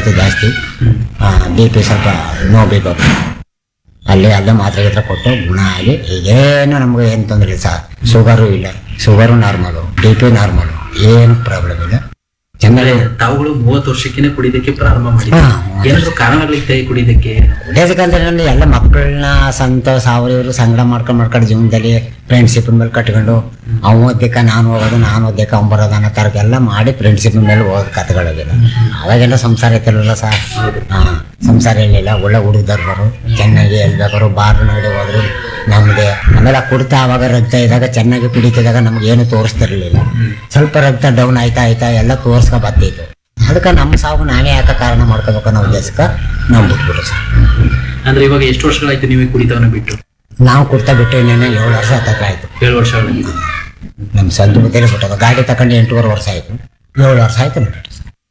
ಇತ್ತು ಜಾಸ್ತಿ B P ಸ್ವಲ್ಪ ನೋ ಬಿ ಪಿ ಅಲ್ಲಿ ಅಲ್ಲೇ ಮಾತ್ರೆ ಗೀತ್ರೆ ಕೊಟ್ಟು ಗುಣ ಆಗಿ ಈಗೇನು ನಮ್ಗೆ ಏನು ತೊಂದರೆ ಇಲ್ಲ ಸರ್ ಶುಗರು ಇಲ್ಲ sugar normal B P normal ಏನು ಪ್ರಾಬ್ಲಮ್ ಇಲ್ಲ ಚೆನ್ನಾಗಿ ತಾವುಗಳು ಮೂವತ್ತು ವರ್ಷಕ್ಕೇನೆ ಕುಡಿಯೋದಕ್ಕೆ ಪ್ರಾರಂಭ ಮಾಡಿದ್ರು ಹಾ, ಏನಾದ್ರು ಕಾರಣಗಳಿತ್ತ ಕುಡಿಯೋದಕ್ಕೆ ಕುಡಿಯೋದಕ್ಕಂದ್ರೆ ನಾನು ಎಲ್ಲ ಮಕ್ಕಳನ್ನ ಸಂತೋಷ ಅವ್ರು ಇವರು ಸಂಗಡ ಮಾಡ್ಕೊಂಡು ಮಾಡ್ಕೊಂಡು ಜೀವನದಲ್ಲಿ ಫ್ರೆಂಡ್ಶಿಪ್ ಮೇಲೆ ಕಟ್ಕೊಂಡು ಅವ್ನು ಓದ್ದಕ್ಕ ನಾನು ಹೋಗೋದು ನಾನು ಓದ್ದಕ್ಕ ಅವ್ನು ಬರೋದು ಅನ್ನೋ ಥರಕ್ಕೆಲ್ಲ ಮಾಡಿ ಫ್ರೆಂಡ್ಶಿಪ್ ಮೇಲೆ ಹೋಗೋದು ಕಥೆಗಳಿಗೆಲ್ಲ ಅವಾಗೆಲ್ಲ ಸಂಸಾರ ಇತ್ತಿರಲಿಲ್ಲ ಸರ್ ಹಾಂ ಸಂಸಾರ ಇರಲಿಲ್ಲ ಒಳ್ಳೆ ಹುಡುಗರು ಬರು ಚೆನ್ನಾಗಿ ಎಲ್ಲಿ ಬೇಕಾದ್ರು ಬಾರ್ ನಡಿ ಹೋದ್ರು ನಮ್ದೆ ಆಮೇಲೆ ಆ ಕುಡ್ತಾ ಅವಾಗ ರಕ್ತ ಇದ್ದಾಗ ಚೆನ್ನಾಗಿ ಕುಡಿತಿದ್ದಾಗ ನಮ್ಗೆ ಏನು ತೋರಿಸ್ತಿರ್ಲಿಲ್ಲ ಸ್ವಲ್ಪ ರಕ್ತ ಡೌನ್ ಆಯ್ತಾ ಆಯ್ತಾ ಎಲ್ಲ ತೋರ್ಸ್ಕೊ ಬರ್ತಿತ್ತು ಅದಕ್ಕೆ ನಮ್ಮ ಸಾವು ನಾವೇ ಯಾಕೆ ಕಾರಣ ಮಾಡ್ಕೋಬೇಕು ಅನ್ನೋ ಉದ್ದೇಶಕ್ಕೆ ನಾವು ಬಿಟ್ಬಿಟ್ಟು ಸರ್ ಅಂದ್ರೆ ಇವಾಗ ಎಷ್ಟು ವರ್ಷಗಳಾಯ್ತು ನೀವೇ ಕುಡಿತವನ್ನ ಬಿಟ್ಟು ನಾವು ಕುಡ್ತಾ ಬಿಟ್ಟು ಇನ್ನೇನು ಏಳು ವರ್ಷ ಹತ್ತತ್ರ ಆಯ್ತು ಏಳು ವರ್ಷಗಳಾಗಿದೆ ನಮ್ಮ ಸಂತು ಬುದ್ಧಿಯಲ್ಲಿ ಬಿಟ್ಟದ ಗಾಡಿ ತಗೊಂಡು ಎಂಟೂವರೆ ವರ್ಷ ಆಯ್ತು ಏಳು ವರ್ಷ ಆಯ್ತು ಬಿಟ್ಟು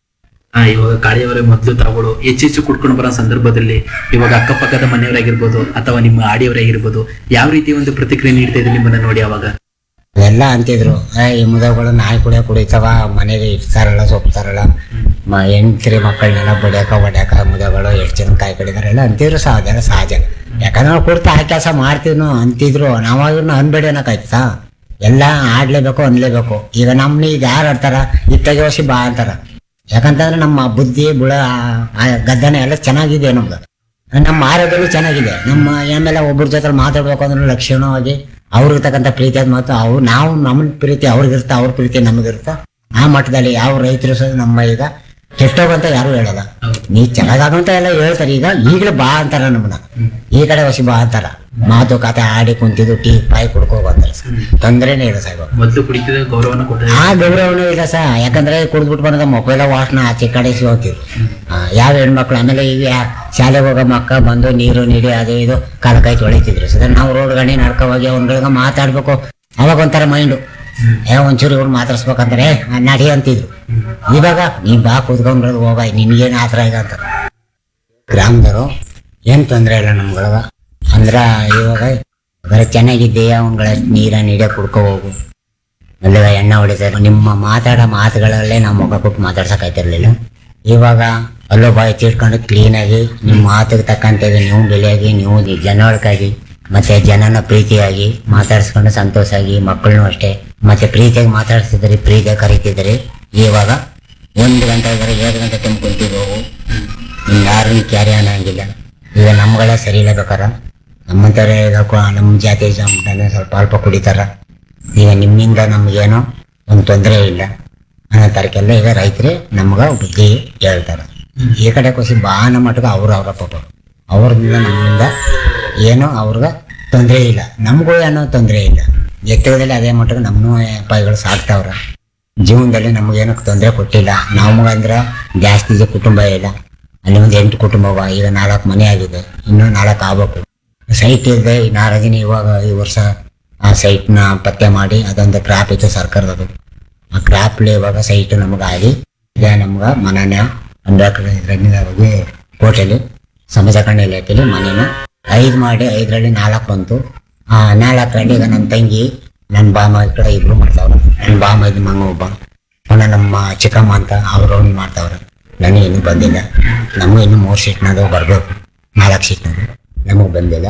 ಹಾ ಇವಾಗ ಕಾಳಿಯವರೇ ಮೊದಲು ತಾವುಗಳು ಹೆಚ್ಚೆಚ್ಚು ಕುಡ್ಕೊಂಡು ಬರೋ ಸಂದರ್ಭದಲ್ಲಿ ಇವಾಗ ಅಕ್ಕಪಕ್ಕದ ಮನೆಯವರಾಗಿರ್ಬೋದು ಅಥವಾ ನಿಮ್ಮ ಆಡಿಯವರಾಗಿರ್ಬೋದು ಯಾವ ರೀತಿ ಒಂದು ಪ್ರತಿಕ್ರಿಯೆ ನೀಡ್ತಾ ಇದ್ರು ನಿಮ್ಮನ್ನ ನೋಡಿ ಅವಾಗ ಎಲ್ಲ ಅಂತಿದ್ರು ಏ ಈ ಮುದಗಳು ನಾಯಿ ಕುಡಿಯೋ ಕುಡಿತಾವ ಮನೆಗೆ ಇಡ್ತಾರಲ್ಲ ಸೊಪ್ತಾರಲ್ಲ ಮ ಹೆಣ್ತಿರಿ ಮಕ್ಕಳನ್ನೆಲ್ಲ ಬಡಿಯಾಕ ಹೊಡ್ಯಾಕ ಮುದಗಳು ಎಷ್ಟು ಜನ ಕಾಯಿ ಕಡಿದಾರೆ ಎಲ್ಲ ಅಂತಿದ್ರು ಸಹ ಅದೆಲ್ಲ ಸಹಜ ಯಾಕಂದ್ರೆ ನಾವು ಕುಡ್ತಾ ಆ ಕೆಲಸ ಮಾಡ್ತೀವಿ ಅಂತಿದ್ರು ನಾವಾಗಿನ ಅನ್ಬೇಡಿ ಅನ್ನೋಕಾಯ್ತಾ ಎಲ್ಲ ಆಡ್ಲೇಬೇಕು ಅನ್ಲೇಬೇಕು ಈಗ ನಮ್ಮನ್ನ ಈಗ ಯಾರು ಆಡ್ತಾರ ಇತ್ತಾಗೆ ವರ್ಷ ಬಾ ಅಂತಾರ ಯಾಕಂತಂದ್ರೆ ನಮ್ಮ ಬುದ್ಧಿ ಬುಳ ಆ ಗದ್ದನೆ ಎಲ್ಲ ಚೆನ್ನಾಗಿದೆ ನಮ್ದು ನಮ್ಮ ಆರೋಗ್ಯನೂ ಚೆನ್ನಾಗಿದೆ ನಮ್ಮ ಆಮೇಲೆ ಒಬ್ಬರ ಜೊತೆ ಮಾತಾಡ್ಬೇಕು ಅಂದ್ರೆ ಲಕ್ಷಣವಾಗಿ ಅವ್ರಿಗೆ ತಕ್ಕಂಥ ಪ್ರೀತಿ ಅದ್ ಮಾತು ಅವ್ರು ನಾವು ನಮ್ಮ ಪ್ರೀತಿ ಅವ್ರಿಗಿರ್ತ ಅವ್ರ ಪ್ರೀತಿ ನಮಗಿರ್ತ ಆ ಮಟ್ಟದಲ್ಲಿ ಯಾವ ರೈತರು ಸಹ ನಮ್ಮ ಈಗ ಕೆಟ್ಟೋಗಂತ ಯಾರು ಹೇಳಲ್ಲ ನೀ ಚೆನ್ನಾಗಂತ ಎಲ್ಲ ಹೇಳ್ತಾರೆ ಈಗ ಈಗಲೇ ಬಾ ಅಂತಾರ ನಮ್ಮನ್ನ ಈ ಕಡೆ ವಸಿ ಬಾ ಅಂತಾರ ಮಾತು ಕತೆ ಆಡಿ ಕುಂತಿದ್ದು ಟೀ ಪಾಯಿ ಕುಡ್ಕೋ ಅಂತಾರೆ ತೊಂದರೆನೇ ಇಲ್ಲ ಸಾಹೇಬ ಮೊದಲು ಕುಡಿತಿದ ಗೌರವನ ಕೊಟ್ಟಿದ್ದಾರೆ ಆ ಗೌರವನೂ ಇಲ್ಲ ಸಹ ಯಾಕಂದ್ರೆ ಕುಡಿದ್ಬಿಟ್ಟು ಬಂದ ಮಕ್ಕಳೆಲ್ಲ ವಾಸನ ಆಚೆ ಕಡೆ ಹೋಗ್ತಿದ್ರು ಯಾವ ಹೆಣ್ಮಕ್ಳು ಆಮೇಲೆ ಈಗ ಯಾ- ಶಾಲೆಗೆ ಹೋಗೋ ಮಕ್ಕ ಬಂದು ನೀರು ನೀಡಿ ಅದು ಇದು ಕಾಲ ಕೈ ತೊಳಿತಿದ್ರು ಸದ ನಾವು ರೋಡ್ ಗಣಿ ನಡ್ಕೊ ಹೋಗಿ ಅವ್ನ್ಗಳ್ಗ ಮಾತಾಡ್ಬೇಕು ಅವಾಗ ಒಂಥರ ಮೈಂಡು ಏ ಒಂಚೂರು ಇವ್ರು ಮಾತಾಡ್ಸ್ಬೇಕಂತಾರೆ "ಆ, ನಡಿ ಅಂತಿದ್ರು ಇವಾಗ ನೀ ಬಾ ಕೂತ್ಕೊಂಡ್ಗಳಿಗೆ ಹೋಗ ನಿನ್ಗೇನು ಆತರ ಈಗ ಅಂತ ಗ್ರಾಮದವರು ಏನ್ ತೊಂದರೆ ಇಲ್ಲ ನಮ್ಗೊಳಗ ಅಂದ್ರ ಇವಾಗ ಬರೀ ಚೆನ್ನಾಗಿದ್ದೀಯ ಅವ್ನ್ಗಳ ನೀರ ನೀಡೇ ಕುಡ್ಕೊ ಹೋಗು ಅಲ್ಲಿ ಎಣ್ಣೆ ಹೊಡಿತಾರೆ ನಿಮ್ಮ ಮಾತಾಡೋ ಮಾತುಗಳಲ್ಲೇ ನಾವು ಮುಖ ಕೊಟ್ಟು ಮಾತಾಡ್ಸಕ್ಕಾಯ್ತಿರ್ಲಿಲ್ಲ ಇವಾಗ ಅಲ್ಲೋ ಬಾಯಿ ತಿಳ್ಕೊಂಡು ಕ್ಲೀನಾಗಿ ನಿಮ್ಮ ಮಾತಿಗೆ ತಕ್ಕಂತೆ ನೀವು ಬೆಲೆಯಾಗಿ ನೀವು ಜನೊಳಕಾಗಿ ಮತ್ತೆ ಜನನ ಪ್ರೀತಿಯಾಗಿ ಮಾತಾಡ್ಸ್ಕೊಂಡು ಸಂತೋಷಾಗಿ ಮಕ್ಕಳನ್ನು ಅಷ್ಟೇ ಮತ್ತೆ ಪ್ರೀತಿಯಾಗಿ ಮಾತಾಡ್ತಿದ್ರಿ ಪ್ರೀತಿಯಾಗಿ ಕರೀತಿದ್ರಿ ಇವಾಗ ಒಂದು ಗಂಟೆ ಇದ್ರೆ ಎರಡು ಗಂಟೆ ತುಂಬ ಕುಂತಿದ್ದು ಯಾರನ್ನು ಕ್ಯಾರಿ ಅನ್ನಂಗಿಲ್ಲ ಈಗ ನಮ್ಗಳ ಸರಿ ಇಲ್ಲ ಬೇಕಾರ ನಮ್ಮಂತರ ಈಗ ಕ- ನಮ್ಮ ಜಾತಿ ಜನ ಸ್ವಲ್ಪ ಅಲ್ಪ ಕುಡಿತಾರ ಈಗ ನಿಮ್ಮಿಂದ ನಮ್ಗೇನೋ ಒಂದು ತೊಂದರೆ ಇಲ್ಲ ಅನ್ನೋ ತರಕ್ಕೆಲ್ಲ ಈಗ ರೈತರೇ ನಮ್ಗ ಬುದ್ಧಿ ಹೇಳ್ತಾರ ಈ ಕಡೆ ಖುಷಿ ಬಾನ ಮಟ್ಟಿಗೆ ಅವ್ರು ಅವರ ಪಾಪ ಅವ್ರದಿಂದ ನಮ್ಮಿಂದ ಏನೋ ಅವ್ರಿಗೆ ತೊಂದರೆ ಇಲ್ಲ ನಮಗೂ ಏನೋ ತೊಂದರೆ ಇಲ್ಲ ಎತ್ತರದಲ್ಲಿ ಅದೇ ಮಟ್ಟಿಗೆ ನಮ್ಮನ್ನೂ ಪಾಯಿಗಳು ಸಾಕ್ತಾವ್ರ ಜೀವನದಲ್ಲಿ ನಮಗೇನು ತೊಂದರೆ ಕೊಟ್ಟಿಲ್ಲ ನಮಗಂದ್ರೆ ಜಾಸ್ತಿ ಜ- ಕುಟುಂಬ ಇಲ್ಲ ಅಲ್ಲಿ ಒಂದು ಎಂಟು ಕುಟುಂಬ ಅವ ಈಗ ನಾಲ್ಕು ಮನೆ ಆಗಿದೆ ಇನ್ನೂ ನಾಲ್ಕು ಆಗ್ಬೇಕು ಸೈಟ್ ಇದೆ ಈ ನಾರದಿನ ಇವಾಗ ಈ ವರ್ಷ ಆ ಸೈಟ್ನ ಪತ್ತೆ ಮಾಡಿ ಅದೊಂದು ಕ್ರಾಪ್ ಇತ್ತು ಸರ್ಕಾರದದು ಆ ಕ್ರಾಪ್ಲಿ ಇವಾಗ ಸೈಟ್ ನಮಗಾಗಿ ಈಗ ನಮ್ಗೆ ಮನೆನ ಒಂದು ಎಕರೆ ಇದ್ರಲ್ಲಿ ಕೋಟೆಲಿ ಸಮಾಜ ಕಣ್ಣ ಇಲಾಖೆಲಿ ಮನೇನ ಐದು ಮಾಡಿ ಐದರಲ್ಲಿ ನಾಲ್ಕು ಬಂತು ಆ ನಾಲ್ಕರಲ್ಲಿ ಈಗ ನನ್ನ ತಂಗಿ ನನ್ನ ಬಾಮ ಕಡೆ ಇಬ್ರು ಮಾಡ್ತಾವ್ರೆ ನನ್ನ ಬಾಮ ಇದು ಮಂಗ ಒಬ್ಬ ಪುನಃ ನಮ್ಮ ಚಿಕ್ಕಮ್ಮ ಅಂತ ಅವರು ಒಂದು ಮಾಡ್ತಾವ್ರೆ ನನಗೆ ಇನ್ನೂ ಬಂದಿಲ್ಲ ನಮಗೂ ಇನ್ನೂ ಮೂರು ಸೀಟ್ನದು ಬರಬೇಕು ನಾಲ್ಕು ಸೀಟ್ನದು ನಮಗೆ ಬಂದಿಲ್ಲ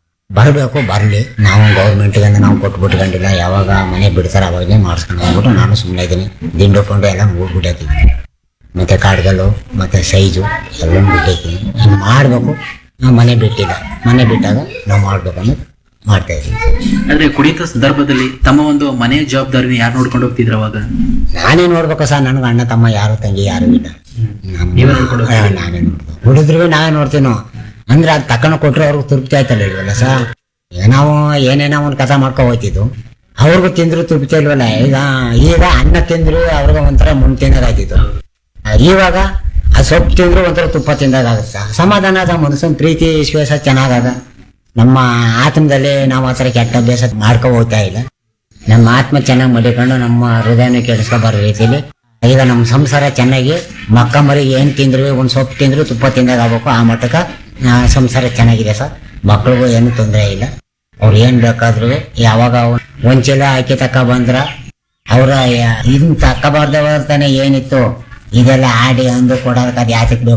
ಬರಬೇಕು ಬರಲಿ ನಾವು ಗೌರ್ಮೆಂಟ್ಗೆ ನಾವು ಕೊಟ್ಬಿಟ್ಕೊಂಡಿಲ್ಲ ಯಾವಾಗ ಮನೆ ಬಿಡ್ತಾರೆ ಅವಾಗಲೇ ಮಾಡಿಸ್ಕೊಂಡು ಹೋಗ್ಬಿಟ್ಟು ನಾನು ಸುಮ್ಮನೆ ಇದ್ದೀನಿ ದಿಂಡು ಪಂಡು ಎಲ್ಲ ಮುಗಿದ್ಬಿಟ್ಟಿದ್ದೀನಿ ಮತ್ತೆ ಕಾಡ್ಗಲ್ಲು ಮತ್ತೆ ಸೈಜು ಎಲ್ಲ ಬಿಟ್ಟಿದ್ದೀನಿ ಇನ್ನು ಮಾಡಬೇಕು ನಾವು ಮನೆ ಬಿಟ್ಟಿಲ್ಲ ಮನೆ ಬಿಟ್ಟಾಗ ನಾವು ಮಾಡ್ಬೇಕು ಅನ್ನೋದು ಮಾಡ್ತಾ ಇದ್ದೀವಿ ಆದ್ರೆ ಕುಡಿತ ಸಂದರ್ಭದಲ್ಲಿ ತಮ್ಮ ಒಂದು ಮನೆಯ ಜವಾಬ್ದಾರಿನ ಯಾರು ನೋಡ್ಕೊಂಡು ಹೋಗ್ತಿದ್ರು ಅವಾಗ ನಾನೇ ನೋಡ್ಬೇಕು ಸರ್ ನನಗೆ ಅಣ್ಣ ತಮ್ಮ ಯಾರು ತಂಗಿ ಯಾರು ಇಲ್ಲ ನಮ್ಮ- ನೀವೇ ನೋಡ್ಕೊಂಡು ಹಾ, ನಾನೇ ನೋಡ್ಬೇಕು ಹುಡುಗ್ರಿಗೂ ನಾವೇ ನೋಡ್ತೀನೋ ಅಂದ್ರೆ ಅದು ತಕೊಂಡು ಕೊಟ್ರೆ ಅವ್ರಿಗೆ ತೃಪ್ತಿ ಆಯ್ತಲ್ಲ ಇಲ್ವಲ್ಲ ಸರ್ ಈಗ ನಾವು ಏನೇನೋ ಒಂದು ಕಥೆ ಮಾಡ್ಕೊ ಹೋಯ್ತಿದ್ದು ಅವ್ರಿಗೂ ತಿಂದ್ರು ತೃಪ್ತಿ ಇಲ್ವಲ್ಲ ಈಗ ಈಗ ಅನ್ನ ತಿಂದ್ರು ಅವ್ರಿಗೆ ಒಂಥರ ಮುನ್ ತಿನ್ನೋದಾಯ್ತಿತ್ತು ಆ, ಇವಾಗ ಆ ಸೊಪ್ಪು ತಿಂದ್ರು ಒಂಥರ ತುಪ್ಪ ತಿಂದಾಗ ಆಗುತ್ತೆ ಸಮಾಧಾನ ಅದ ಮನಸ್ಸನ್ ಪ್ರೀತಿ ವಿಶ್ವಾಸ ಚೆನ್ನಾಗದ ನಮ್ಮ ಆತ್ಮದಲ್ಲಿ ನಾವು ಆ ಥರ ಕೆಟ್ಟ ಅಭ್ಯಾಸ ಮಾಡ್ಕೊ ಹೋಗ್ತಾ ಇಲ್ಲ ನಮ್ಮ ಆತ್ಮ ಚೆನ್ನಾಗಿ ಮಡಿಕೊಂಡು ನಮ್ಮ ಹೃದಯನ ಕೆಡಿಸ್ಕೊಬಾರ್ದು ರೀತಿಲಿ ಈಗ ನಮ್ಮ ಸಂಸಾರ ಚೆನ್ನಾಗಿ ಮಕ್ಕ ಮರಿಗೆ ಏನ್ ತಿಂದ್ರು ಒಂದ್ ಸೊಪ್ಪು ತಿಂದ್ರು ತುಪ್ಪ ತಿಂದಾಗ ಆಗ್ಬೇಕು ಆ ಮಟ್ಟಕ್ಕೆ ಆ, ಸಂಸಾರ ಚೆನ್ನಾಗಿದೆ ಸರ್ ಮಕ್ಳಿಗೂ ಏನು ತೊಂದರೆ ಇಲ್ಲ ಅವ್ರು ಏನ್ ಬೇಕಾದ್ರು ಯಾವಾಗ ಒಂದ್- ಒಂದ್ ಚೀಲ ಅಕ್ಕಿ ತಕ್ಕ ಬಂದ್ರ ಅವ್ರ ಇದನ್ನ ತಕ್ಕಬಾರ್ದವ್ರ ತಾನೆ ಏನಿತ್ತು ಇದೆಲ್ಲ ಆಡಿ ಅಂದು ಕೊಡೋದಕ್ಕೆ ಅದು ಯಾತಕ್ಕೆ ಬೇಕು